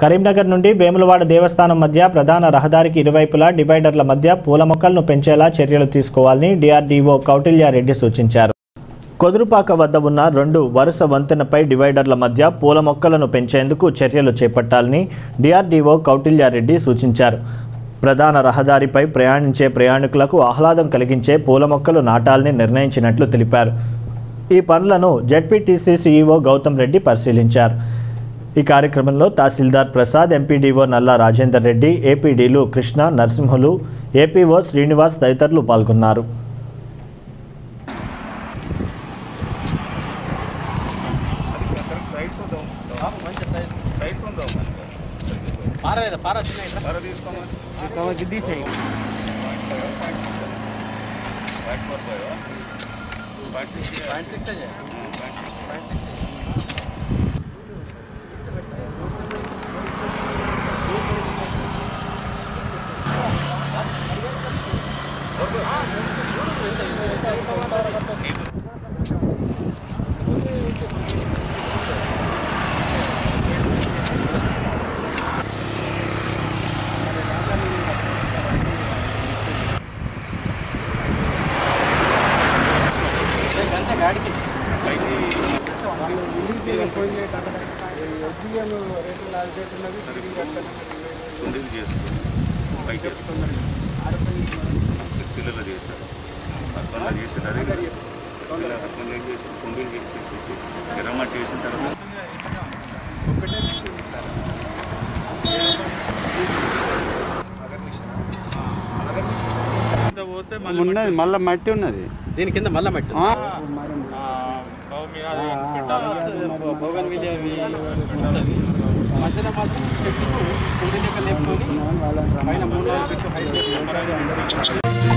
కరీంనగర్ నుండి వేములవాడ దేవస్థానం మధ్య ప్రధాన రహదారికి ఇరువైపులా డివైడర్ల మధ్య పూల మొక్కలను పెంచేలా చర్యలు తీసుకోవాలని డిఆర్డీఓ కౌటిల్యారెడ్డి సూచించారు కొదురుపాక వద్ద ఉన్న రెండు వరుస వంతెనపై డివైడర్ల మధ్య పూల మొక్కలను పెంచేందుకు చర్యలు చేపట్టాలని డిఆర్డీఓ కౌటిల్యారెడ్డి సూచించారు ప్రధాన రహదారిపై ప్రయాణించే ప్రయాణికులకు ఆహ్లాదం కలిగించే పూల మొక్కలు నాటాలని నిర్ణయించినట్లు తెలిపారు ఈ పనులను జెడ్పీటీసీ సీఈఓ గౌతమ్ రెడ్డి పరిశీలించారు ఈ కార్యక్రమంలో తహసీల్దార్ ప్రసాద్ ఎంపీడీఓ నల్లా రాజేందర్ రెడ్డి ఏపీడీలు కృష్ణ నరసింహులు ఏపీఓ శ్రీనివాస్ తదితరులు పాల్గొన్నారు పారలేదా పార చిన్న పాయింట్ సిక్స్ పాయింట్ సిక్స్ గంట గాడికి కుండీలు చేసుకుని పైకి సిక్స్లలో చేశారు అర్పణలో చేశారు అదే కదా అర్పణలో చేసి కుండీలు చేసేసి ఎర్రమట్టి వేసిన తర్వాత ఉన్నది మళ్ళీ మట్టి ఉన్నది దీని కింద మళ్ళా మట్టి ఆ, బోగన్ విలియ వస్తుంది మధ్యలో మాత్రం చెట్టుకు కుండీ లెక్క లేపుకొని పైన మూడు నాలుగు పెట్టి హైట్